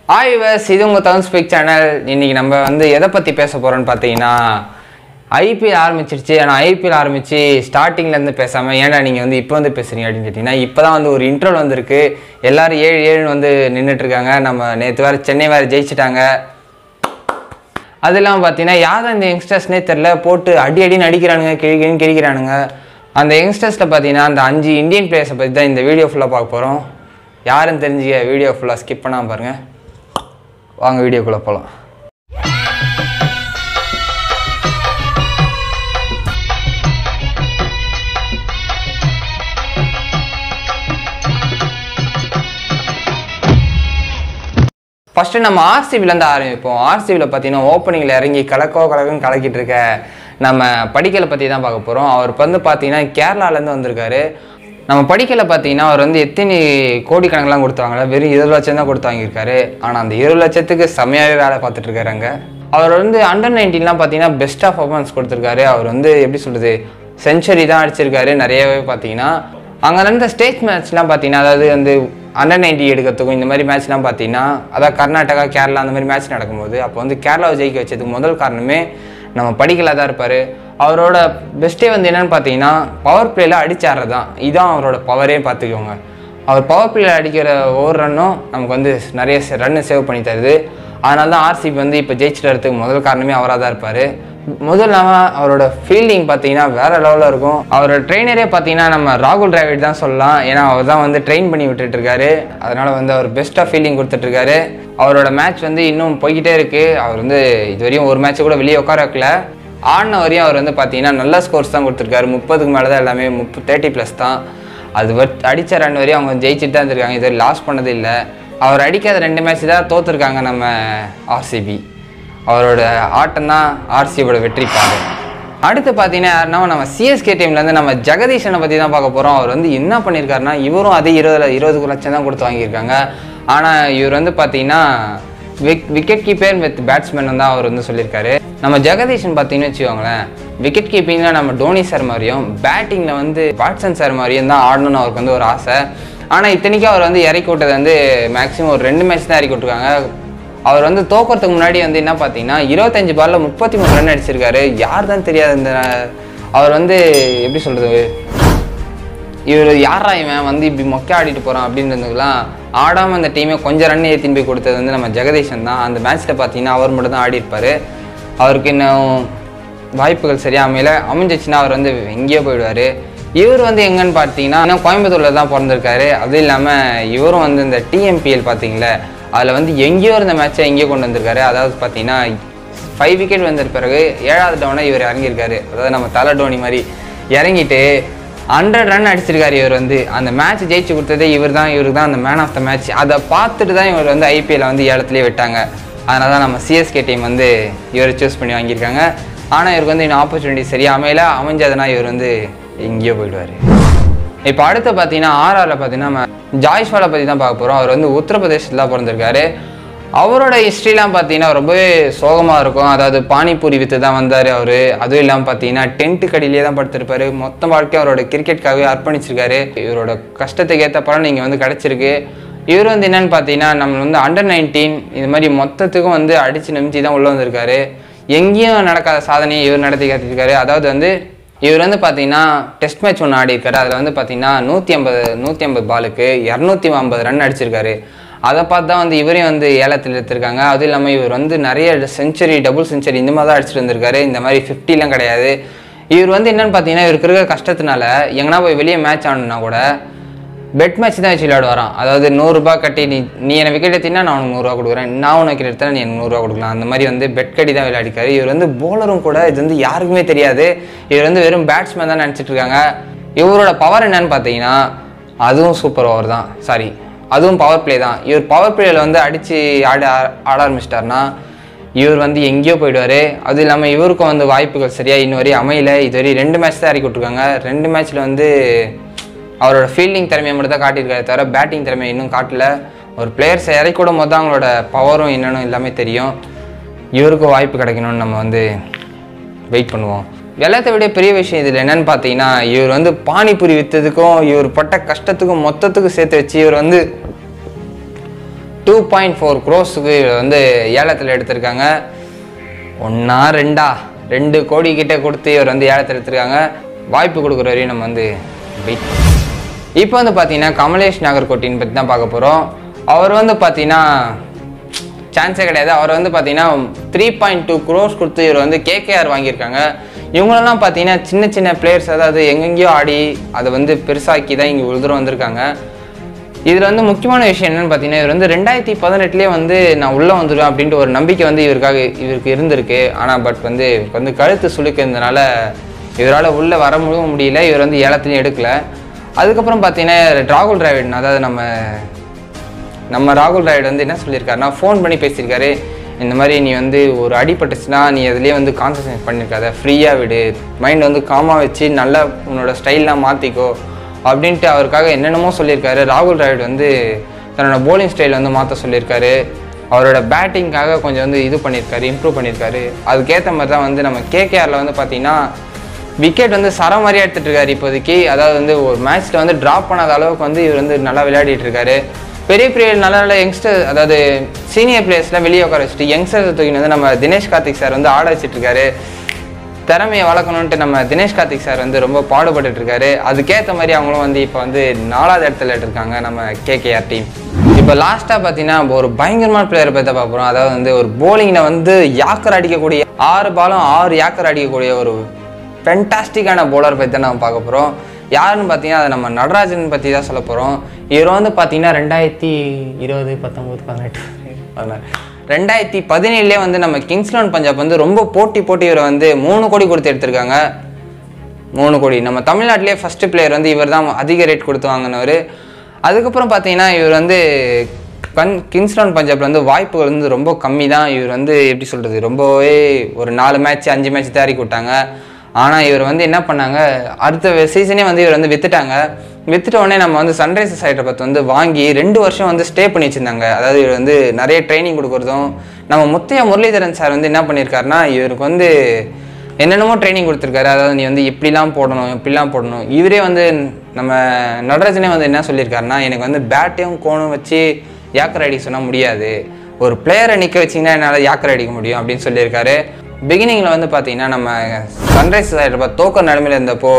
Hi வஸ் இது உங்கள் தவுன் speak channel இன்னைக்கு நம்ம வந்து எதை பற்றி பேச போகிறோம்னு பார்த்தீங்கன்னா ஐபிஎல் ஆரம்பிச்சிருச்சு ஆனால் ஐபிஎல் ஆரம்பிச்சு ஸ்டார்டிங்லேருந்து பேசாமல் ஏன்டா நீங்கள் வந்து இப்போ வந்து பேசுகிறீங்க அப்படின்னு கேட்டிங்கன்னா இப்போ தான் வந்து ஒரு இன்ட்ரோல் வந்திருக்கு எல்லாரும் ஏழு ஏழுன்னு வந்து நின்றுட்டு இருக்காங்க நம்ம நேற்று வேறு சென்னை வேறு ஜெயிச்சிட்டாங்க அது இல்லாமல் பார்த்தீங்கன்னா யார் அந்த யங்ஸ்டர்ஸ்னே தெரில போட்டு அடி அடின்னு அடிக்கிறானுங்க கிழிக்கின்னு கிழிக்கிறானுங்க அந்த யங்ஸ்டர்ஸில் பார்த்தீங்கன்னா அந்த அஞ்சு இந்தியன் பிளேயர்ஸை பற்றி தான் இந்த வீடியோ ஃபுல்லாக பார்க்க போகிறோம் யாருன்னு தெரிஞ்சுக்க வீடியோ ஃபுல்லாக ஸ்கிப் பண்ணாமல் பாருங்கள் வாங்க வீடியோக்குள்ளே போகலாம் ஃபஸ்ட்டு நம்ம ஆர்சிபிலேருந்து ஆரம்பிப்போம் ஆர்சிபியில் பார்த்தீங்கன்னா ஓப்பனிங்கில் இறங்கி கலக்கோ கலக்குன்னு கலக்கிட்டு இருக்க நம்ம படிக்கலை பற்றி தான் பார்க்க போகிறோம் அவர் வந்து பார்த்தீங்கன்னா கேரளாலேருந்து வந்திருக்காரு நம்ம படிக்கலை பார்த்தீங்கன்னா அவர் வந்து எத்தனை கோடிக்கணக்கெலாம் கொடுத்தாங்களே வெறும் இருபது லட்சம் தான் கொடுத்து வாங்கியிருக்காரு ஆனால் அந்த இருபது லட்சத்துக்கு செம்மையாகவே வேலை பார்த்துட்டு இருக்காரு அங்க. அவர் வந்து அண்டர் நைன்டீன்லாம் பார்த்தீங்கன்னா பெஸ்ட்டாக பர்ஃபார்மன்ஸ் கொடுத்துருக்காரு அவர் வந்து எப்படி சொல்கிறது செஞ்சுரி தான் அடிச்சிருக்காரு நிறையவே பார்த்தீங்கன்னா அங்கே நடந்த ஸ்டேட் மேட்ச்லாம் பார்த்தீங்கன்னா அதாவது வந்து அண்டர் நைன்டி எடுக்கிறதுக்கும் இந்த மாதிரி மேட்ச்லாம் பார்த்தீங்கன்னா அதாவது கர்நாடகா கேரளா அந்த மாதிரி மேட்ச் நடக்கும்போது அப்போ வந்து கேரளாவை ஜெயிக்க வச்சதுக்கு முதல் காரணமே நம்ம படிக்கல தான் இருப்பார் அவரோட பெஸ்ட்டே வந்து என்னன்னு பார்த்தீங்கன்னா பவர் பிளேயில் அடிச்சாடுறது தான் இதுதான் அவரோட பவரே பார்த்துக்கோங்க அவர் பவர் பிளேயில் அடிக்கிற ஒவ்வொரு ரன்னும் நமக்கு வந்து நிறைய ரன்னு சேவ் பண்ணி தருது அதனால தான் ஆர்சிபி வந்து இப்போ ஜெயிச்சுட்டு வரதுக்கு முதல் காரணமே அவராக தான் இருப்பார் முதல் இல்லாமல் அவரோட ஃபீல்டிங் பார்த்தீங்கன்னா வேற லெவலில் இருக்கும் அவரோட ட்ரெயினரே பார்த்தீங்கன்னா நம்ம ராகுல் டிராவிட் தான் சொல்லலாம் ஏன்னா அவர் தான் வந்து ட்ரெயின் பண்ணி விட்டுட்டு இருக்காரு அதனால வந்து அவர் பெஸ்ட்டாக ஃபீல்டிங் கொடுத்துட்ருக்காரு அவரோட மேட்ச் வந்து இன்னும் போய்கிட்டே இருக்கு அவர் வந்து இது வரையும் ஒரு மேட்ச் கூட வெளியே உட்கார வைக்கல ஆடின வரையும் அவர் வந்து பார்த்தீங்கன்னா நல்ல ஸ்கோர்ஸ் தான் கொடுத்துருக்காரு முப்பதுக்கு மேலே தான் எல்லாமே முப்பது தேர்ட்டி ப்ளஸ் தான் அது வ அடித்த ரன் வரையும் அவங்க ஜெயிச்சுட்டு தான் இருந்திருக்காங்க இது லாஸ் பண்ணது இல்லை அவர் அடிக்காத ரெண்டு மேட்ச் தான் தோத்துருக்காங்க நம்ம ஆர்சிபி அவரோட ஆட்டம் தான் ஆர்சிபியோட வெற்றி பாதை அடுத்து பார்த்தீங்கன்னா யாருன்னா நம்ம சிஎஸ்கே டீம்லேருந்து நம்ம ஜெகதீஷனை பற்றி தான் பார்க்க போகிறோம் அவர் வந்து என்ன பண்ணியிருக்காருன்னா இவரும் அதே இருபது இருபது லட்சம் தான் கொடுத்து வாங்கியிருக்காங்க ஆனால் இவர் வந்து பார்த்தீங்கன்னா wick wicket keeper with batsman தான் அவர் வந்து சொல்லியிருக்காரு நம்ம ஜெகதீஷன் பார்த்தீங்கன்னு வச்சுக்கோங்களேன் விக்கெட் கீப்பிங்கில் நம்ம டோனி சார் மாதிரியும் பேட்டிங்கில் வந்து வாட்சன் சார் மாதிரியும் தான் ஆடணும்னு அவருக்கு வந்து ஒரு ஆசை ஆனால் இத்தனைக்கும் அவர் வந்து இறக்கி விட்டது வந்து மேக்ஸிமம் ஒரு ரெண்டு மேட்ச் தான் இறக்கி விட்ருக்காங்க அவர் வந்து தோக்கறதுக்கு முன்னாடி வந்து என்ன பார்த்தீங்கன்னா இருபத்தஞ்சு பால்ல முப்பத்தி மூணு ரன் அடிச்சிருக்காரு யார் தான் தெரியாது இந்த அவர் வந்து எப்படி சொல்கிறது இவர் யாரா இவன் வந்து இப்படி மொக்கை ஆடிட்டு போகிறான் அப்படின்றதுக்கெல்லாம் ஆடாமல் அந்த டீமே கொஞ்சம் ரன் ஏற்றின்னு போய் கொடுத்தது வந்து நம்ம ஜெகதீஷன் தான் அந்த மேட்ச்சில் பார்த்தீங்கன்னா அவர் மட்டும் தான் ஆடி இருப்பார் அவருக்கு இன்னும் வாய்ப்புகள் சரியா அமையல அமைஞ்சிச்சுன்னா அவர் வந்து எங்கேயோ போயிடுவார் இவர் வந்து எங்கன்னு பார்த்தீங்கன்னா இன்னும் கோயம்புத்தூரில் தான் பிறந்திருக்காரு அதுவும் இல்லாமல் இவரும் வந்து இந்த டிஎம்பிஎல் பார்த்தீங்களே அதில் வந்து எங்கேயோ இருந்த மேட்சை எங்கேயோ கொண்டு வந்திருக்காரு அதாவது பார்த்தீங்கன்னா ஃபைவ் விக்கெட் வந்த பிறகு ஏழாவது டவுனை இவர் இறங்கியிருக்காரு அதாவது நம்ம தலை டோனி மாதிரி இறங்கிட்டு ஹண்ட்ரட் ரன் அடிச்சிருக்காரு இவர் வந்து அந்த மேட்ச் ஜெயிச்சு கொடுத்ததே இவர் தான் இவருக்கு தான் அந்த மேன் ஆஃப் த மேட்ச் அதை பார்த்துட்டு தான் இவர் வந்து ஐபிஎல் வந்து ஏலத்துலேயே விட்டாங்க அதனால தான் நம்ம சிஎஸ்கே டீம் வந்து இவரை சூஸ் பண்ணி வாங்கியிருக்காங்க ஆனால் இவருக்கு வந்து இன்னும் ஆப்பர்ச்சுனிட்டி சரியா அமையல அமைஞ்சதுன்னா இவர் வந்து எங்கேயோ போயிடுவார் இப்போ அடுத்து பார்த்தீங்கன்னா ஆர்ஆரில் பார்த்தீங்கன்னா நம்ம ஜாய்ஸ்வாலை பற்றி தான் பார்க்க போகிறோம் அவர் வந்து உத்தரப்பிரதேசத்தில் தான் பிறந்திருக்காரு அவரோட ஹிஸ்ட்ரிலாம் பார்த்தீங்கன்னா ரொம்பவே சோகமாக இருக்கும் அதாவது பானிபூரி வித்து தான் வந்தார் அவர் அதுவும் இல்லாமல் பார்த்தீங்கன்னா டென்ட்டு கடியிலே தான் படுத்திருப்பாரு மொத்த வாழ்க்கையும் அவரோட கிரிக்கெட்காகவே அர்ப்பணிச்சிருக்காரு இவரோட கஷ்டத்துக்கு ஏற்ற பலன் இங்கே வந்து கிடச்சிருக்கு இவர் வந்து என்னன்னு பார்த்தீங்கன்னா நம்ம வந்து அண்டர் நைன்டீன் இது மாதிரி மொத்தத்துக்கும் வந்து அடித்து நம்பிச்சு தான் உள்ளே வந்திருக்காரு எங்கேயும் நடக்காத சாதனையை இவர் நடத்தி காட்டியிருக்காரு அதாவது வந்து இவர் வந்து பார்த்தீங்கன்னா டெஸ்ட் மேட்ச் ஒன்று ஆடி இருக்காரு அதில் வந்து பார்த்தீங்கன்னா நூற்றி ஐம்பது நூற்றி ஐம்பது பாலுக்கு இரநூத்தி ஐம்பது ரன் அடிச்சிருக்காரு அதை பார்த்து தான் வந்து இவரையும் வந்து ஏலத்தில் எடுத்திருக்காங்க அதுவும் இல்லாமல் இவர் வந்து நிறைய செஞ்சுரி டபுள் செஞ்சுரி இந்த மாதிரி தான் அடிச்சிட்டு வந்திருக்காரு இந்த மாதிரி ஃபிஃப்டிலாம் கிடையாது இவர் வந்து என்னன்னு பார்த்தீங்கன்னா இவருக்கு இருக்கிற கஷ்டத்தினால எங்கன்னா போய் வெளியே மேட்ச் ஆடணும்னா கூட பெட் மேட்ச் தான் வச்சு விளையாடுவாராம் அதாவது நூறுரூபா கட்டி நீ நீ என்னை விக்கெட் எடுத்தீங்கன்னா நான் உனக்கு நூறுரூவா கொடுக்குறேன் நான் உனக்கு விக்கெட் எடுத்தா நீ எனக்கு நூறுரூவா கொடுக்கலாம் அந்த மாதிரி வந்து பெட் கட்டி தான் விளையாடிக்காரு இவர் வந்து போலரும் கூட இது வந்து யாருக்குமே தெரியாது இவர் வந்து வெறும் பேட்ஸ்மேன் தான் நினச்சிட்டு இருக்காங்க இவரோட பவர் என்னன்னு பார்த்தீங்கன்னா அதுவும் சூப்பர் ஓவர் தான் சாரி அதுவும் பவர் பிளே தான் இவர் பவர் பிளேயில் வந்து அடித்து ஆட ஆட ஆரம்பிச்சிட்டாருன்னா இவர் வந்து எங்கேயோ போயிடுவார் அதுவும் இல்லாமல் இவருக்கும் வந்து வாய்ப்புகள் சரியாக இன்ன வரையும் அமையல இதுவரை ரெண்டு மேட்ச் தான் இறக்கி விட்ருக்காங்க ரெண்டு மேட்ச்சில் வந்து அவரோட ஃபீல்டிங் திறமையை மட்டும் தான் காட்டியிருக்காரு தவிர பேட்டிங் திறமையை இன்னும் காட்டல ஒரு பிளேயர்ஸை இறக்கி விடும் போது தான் அவங்களோட பவரும் என்னன்னு எல்லாமே தெரியும் இவருக்கும் வாய்ப்பு கிடைக்கணும்னு நம்ம வந்து வெயிட் பண்ணுவோம் எல்லாத்தை விட பெரிய விஷயம் இதில் என்னன்னு பார்த்தீங்கன்னா இவர் வந்து பானிபூரி விற்றதுக்கும் இவர் பட்ட கஷ்டத்துக்கும் மொத்தத்துக்கும் சேர்த்து வச்சு இவர் வந்து டூ பாயிண்ட் ஃபோர் க்ரோஸுக்கு வந்து ஏலத்தில் எடுத்திருக்காங்க ஒன்றா ரெண்டா ரெண்டு கோடி கிட்ட கொடுத்து இவர் வந்து ஏலத்தில் எடுத்திருக்காங்க வாய்ப்பு கொடுக்குற வரையும் நம்ம வந்து வெயிட் இப்போ வந்து பார்த்தீங்கன்னா கமலேஷ் நாகர்கோட்டின் பற்றி தான் பார்க்க போகிறோம் அவர் வந்து பார்த்தீங்கன்னா சான்ஸே கிடையாது அவர் வந்து பார்த்தீங்கன்னா த்ரீ பாயிண்ட் டூ க்ரோஸ் கொடுத்து இவர் வந்து கேகேஆர் வாங்கியிருக்காங்க இவங்களெல்லாம் பார்த்தீங்கன்னா சின்ன சின்ன பிளேயர்ஸ் அதாவது எங்கெங்கேயோ ஆடி அதை வந்து பெருசாக்கி தான் இங்கே இவ்வளோ தூரம் வந்திருக்காங்க இதில் வந்து முக்கியமான விஷயம் என்னன்னு பார்த்தீங்கன்னா இவர் வந்து ரெண்டாயிரத்தி பதினெட்டுலேயே வந்து நான் உள்ளே வந்துடுவேன் அப்படின்ட்டு ஒரு நம்பிக்கை வந்து இவருக்காக இவருக்கு இருந்திருக்கு ஆனால் பட் வந்து இவருக்கு வந்து கழுத்து சுளுக்கிறதுனால இவரால் உள்ளே வர முடிய முடியல இவர் வந்து ஏலத்துலையும் எடுக்கல அதுக்கப்புறம் பார்த்தீங்கன்னா ராகுல் டிராவிட் அதாவது நம்ம நம்ம ராகுல் ராய்டு வந்து என்ன சொல்லியிருக்காருன்னா ஃபோன் பண்ணி பேசியிருக்காரு இந்த மாதிரி நீ வந்து ஒரு அடிபட்டுச்சுன்னா நீ அதுலேயே வந்து கான்சன்ட்ரேட் பண்ணியிருக்காத ஃப்ரீயாக விடு மைண்ட் வந்து காமாக வச்சு நல்லா உன்னோட ஸ்டைல்லாம் மாற்றிக்கோ அப்படின்ட்டு அவருக்காக என்னென்னமோ சொல்லியிருக்காரு ராகுல் ராய்டு வந்து தன்னோட போலிங் ஸ்டைல் வந்து மாற்ற சொல்லியிருக்காரு அவரோட பேட்டிங்காக கொஞ்சம் வந்து இது பண்ணியிருக்காரு இம்ப்ரூவ் பண்ணியிருக்காரு அதுக்கேற்ற மாதிரி தான் வந்து நம்ம கேகேஆரில் வந்து பார்த்தீங்கன்னா விக்கெட் வந்து சர மாதிரியா எடுத்துட்டு இருக்காரு இப்போதைக்கு அதாவது வந்து ஒரு மேட்ச்ல வந்து டிராப் பண்ணாத அளவுக்கு வந்து இவர் வந்து நல்லா விளையாடிட்டு இருக்காரு பெரிய பெரிய நல்ல நல்ல யங்ஸ்டர் அதாவது சீனியர் பிளேயர்ஸ்லாம் வெளியே உட்கார வச்சுட்டு யங்ஸ்டர்ஸ் தூக்கின்னு வந்து நம்ம தினேஷ் கார்த்திக் சார் வந்து ஆட வச்சுட்டு இருக்காரு திறமையை வளர்க்கணுன்ட்டு நம்ம தினேஷ் கார்த்திக் சார் வந்து ரொம்ப பாடுபட்டுட்டு இருக்காரு அதுக்கேற்ற மாதிரி அவங்களும் வந்து இப்போ வந்து நாலாவது இடத்துல இருக்காங்க நம்ம கேகேஆர் டீம் இப்போ லாஸ்ட்டாக பார்த்தீங்கன்னா ஒரு பயங்கரமான பிளேயரை பற்றி பார்க்குறோம் அதாவது வந்து ஒரு போலிங்கில் வந்து யாக்கர் அடிக்கக்கூடிய ஆறு பாலும் ஆறு யாக்கர் அடிக்கக்கூடிய ஒரு ஃபென்டாஸ்டிக்கான bowler பற்றி தான் நம்ம பார்க்க போகிறோம் யாருன்னு பார்த்தீங்கன்னா அதை நம்ம நடராஜன் பற்றி தான் சொல்ல போகிறோம் இவர் வந்து பார்த்தீங்கன்னா ரெண்டாயிரத்தி இருபது பத்தொம்போது பதினெட்டு பதினாறு ரெண்டாயிரத்தி பதினேழுலேயே வந்து நம்ம கிங்ஸ்லாண்ட் பஞ்சாப் வந்து ரொம்ப போட்டி போட்டி இவரை வந்து மூணு கோடி கொடுத்து எடுத்திருக்காங்க மூணு கோடி நம்ம தமிழ்நாட்டிலே ஃபஸ்ட்டு பிளேயர் வந்து இவர் தான் அதிக ரேட் கொடுத்து வாங்கினவர் அதுக்கப்புறம் பார்த்தீங்கன்னா இவர் வந்து கன் கிங்ஸ்லாண்ட் பஞ்சாப்ல வந்து வாய்ப்புகள் வந்து ரொம்ப கம்மி தான் இவர் வந்து எப்படி சொல்கிறது ரொம்பவே ஒரு நாலு மேட்ச் அஞ்சு மேட்ச் தயாரிக்க விட்டாங்க ஆனால் இவர் வந்து என்ன பண்ணாங்க அடுத்த சீசனே வந்து இவர் வந்து வித்துட்டாங்க வித்துட்ட உடனே நம்ம வந்து சன்ரைசர்ஸ் ஹைதராபாத் வந்து வாங்கி ரெண்டு வருஷம் வந்து ஸ்டே பண்ணி வச்சுருந்தாங்க அதாவது இவர் வந்து நிறைய ட்ரைனிங் கொடுக்குறதும் நம்ம முத்தையா முரளிதரன் சார் வந்து என்ன பண்ணியிருக்காருன்னா இவருக்கு வந்து என்னென்னமோ ட்ரைனிங் கொடுத்துருக்காரு அதாவது நீ வந்து இப்படிலாம் போடணும் இப்படிலாம் போடணும் இவரே வந்து நம்ம நடராஜனே வந்து என்ன சொல்லியிருக்காருன்னா எனக்கு வந்து பேட்டையும் கோணும் வச்சு யாக்கர் அடிக்க சொன்னால் முடியாது ஒரு பிளேயரை நிற்க வச்சிங்கன்னா என்னால் யாக்கர் அடிக்க முடியும் அப்படின்னு சொல்லியிருக்காரு பிகினிங்கில் வந்து பார்த்தீங்கன்னா நம்ம சன்ரைசர்ஸ் ஹைதராபாத் தோக்க நிலமையில இருந்தப்போ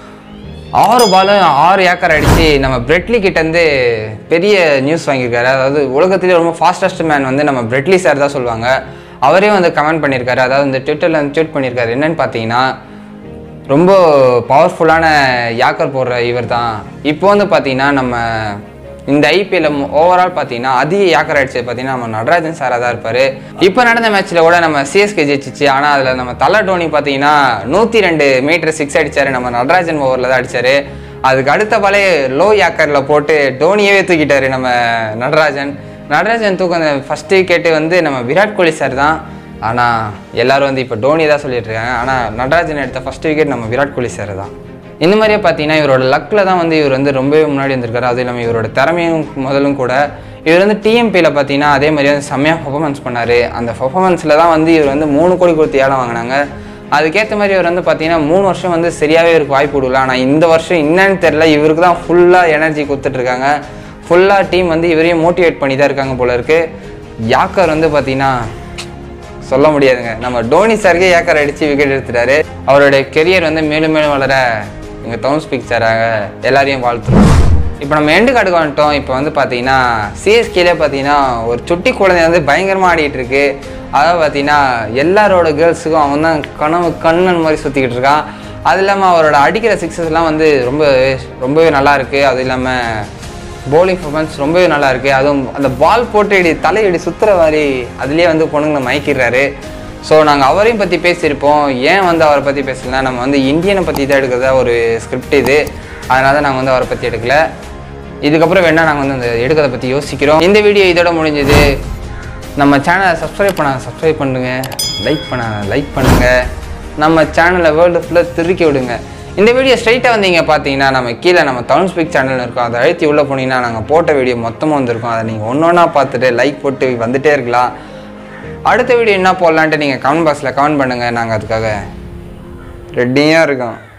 ஆறு பாலும் ஆறு ஏக்கர் அடித்து நம்ம பிரெட்லி கிட்டேருந்து பெரிய நியூஸ் வாங்கியிருக்காரு அதாவது உலகத்திலே ரொம்ப ஃபாஸ்டஸ்ட் மேன் வந்து நம்ம பிரெட்லி சார் தான் சொல்லுவாங்க அவரே வந்து கமெண்ட் பண்ணியிருக்காரு அதாவது இந்த ட்விட்டரில் வந்து ட்வீட் பண்ணியிருக்காரு என்னன்னு பார்த்தீங்கன்னா ரொம்ப பவர்ஃபுல்லான யாக்கர் போடுற இவர் தான் இப்போ வந்து பார்த்தீங்கன்னா நம்ம இந்த ஐபிஎல் ஓவரால் பார்த்தீங்கன்னா அதிக யாக்கர் அடிச்சது பார்த்தீங்கன்னா நம்ம நடராஜன் சாராக தான் இருப்பார் இப்போ நடந்த மேட்ச்சில் கூட நம்ம சிஎஸ்கே ஜெயிச்சிச்சு ஆனால் அதில் நம்ம தலை டோனி பார்த்தீங்கன்னா நூற்றி ரெண்டு மீட்டர் சிக்ஸ் அடிச்சாரு நம்ம நடராஜன் ஓவரில் தான் அடிச்சாரு அதுக்கு அடுத்த பாலே லோ யாக்கரில் போட்டு டோனியவே தூக்கிட்டாரு நம்ம நடராஜன் நடராஜன் தூக்கம் அந்த ஃபஸ்ட் விக்கெட்டு வந்து நம்ம விராட் கோலி சார் தான் ஆனால் எல்லாரும் வந்து இப்போ டோனி தான் சொல்லிட்டு இருக்காங்க ஆனால் நடராஜன் எடுத்த ஃபஸ்ட் விக்கெட் நம்ம விராட் கோலி சார் தான் இந்த மாதிரியே பார்த்தீங்கன்னா இவரோட லக்கில் தான் வந்து இவர் வந்து ரொம்பவே முன்னாடி வந்திருக்காரு அதுவும் இல்லாமல் இவரோட திறமையும் முதலும் கூட இவர் வந்து டிஎம்பியில் பார்த்தீங்கன்னா அதே மாதிரி வந்து செம்மையாக பர்ஃபார்மன்ஸ் பண்ணார் அந்த பர்ஃபார்மன்ஸில் தான் வந்து இவர் வந்து மூணு கோடி கொடுத்து ஏலம் வாங்கினாங்க அதுக்கேற்ற மாதிரி இவர் வந்து பார்த்தீங்கன்னா மூணு வருஷம் வந்து சரியாகவே இவருக்கு வாய்ப்பு விடல ஆனால் இந்த வருஷம் என்னன்னு தெரில இவருக்கு தான் ஃபுல்லாக எனர்ஜி கொடுத்துட்ருக்காங்க ஃபுல்லாக டீம் வந்து இவரையும் மோட்டிவேட் பண்ணி தான் இருக்காங்க போல இருக்கு யாக்கர் வந்து பார்த்தீங்கன்னா சொல்ல முடியாதுங்க நம்ம டோனி சாருக்கே ஏக்கர் அடித்து விக்கெட் எடுத்துட்டாரு அவருடைய கெரியர் வந்து மேலும் மேலும் வளர எங்கள் டவுன் ஸ்பீக் சாராக எல்லாரையும் வாழ்த்துறோம் இப்போ நம்ம எண்டு காட்டுக்கு வந்துட்டோம் இப்போ வந்து பார்த்தீங்கன்னா சிஎஸ்கேலே பார்த்தீங்கன்னா ஒரு சுட்டி குழந்தை வந்து பயங்கரமாக ஆடிட்டு இருக்கு அதாவது பார்த்தீங்கன்னா எல்லாரோட கேர்ள்ஸுக்கும் அவன் தான் கனவு கண்ணன் மாதிரி சுற்றிக்கிட்டு இருக்கான் அது இல்லாமல் அவரோட அடிக்கிற சிக்ஸஸ்லாம் வந்து ரொம்ப ரொம்பவே நல்லா இருக்கு அது இல்லாமல் bowling performance ரொம்பவே நல்லா இருக்கு அதுவும் அந்த பால் போட்டு இடி தலையடி சுத்துற மாதிரி அதுலேயே வந்து பொண்ணுங்களை மயக்கிடுறாரு ஸோ நாங்கள் அவரையும் பற்றி பேசியிருப்போம் ஏன் வந்து அவரை பற்றி பேசலனா நம்ம வந்து இந்தியனை பற்றி தான் எடுக்கிறதா ஒரு ஸ்கிரிப்ட் இது அதனால தான் நாங்கள் வந்து அவரை பற்றி எடுக்கல இதுக்கப்புறம் வேணால் நாங்கள் வந்து அந்த எடுக்கிறத பற்றி யோசிக்கிறோம் இந்த வீடியோ இதோட முடிஞ்சது நம்ம சேனலை சப்ஸ்கிரைப் பண்ண சப்ஸ்கிரைப் பண்ணுங்க லைக் பண்ண லைக் பண்ணுங்க நம்ம சேனலை வேர்ல்டு ஃபுல்லாக திருக்கி விடுங்க இந்த வீடியோ ஸ்ட்ரைட்டாக வந்தீங்க பார்த்தீங்கன்னா நம்ம கீழே நம்ம டவுன் ஸ்பீக் சேனல் இருக்கும் அதை அழுத்தி உள்ளே போனீங்கன்னா நாங்கள் போட்ட வீடியோ மொத்தமாக வந்திருக்கும் அதை நீங்கள் ஒன்று ஒன்றா பார்த்துட்டு லைக் போட்டு வந்துட்டே இருக்கலாம் அடுத்த வீடியோ என்ன போடலான்ட்டு நீங்கள் கமெண்ட் பாக்ஸில் கமெண்ட் பண்ணுங்கள் நாங்கள் அதுக்காக ரெடியாக இருக்கோம்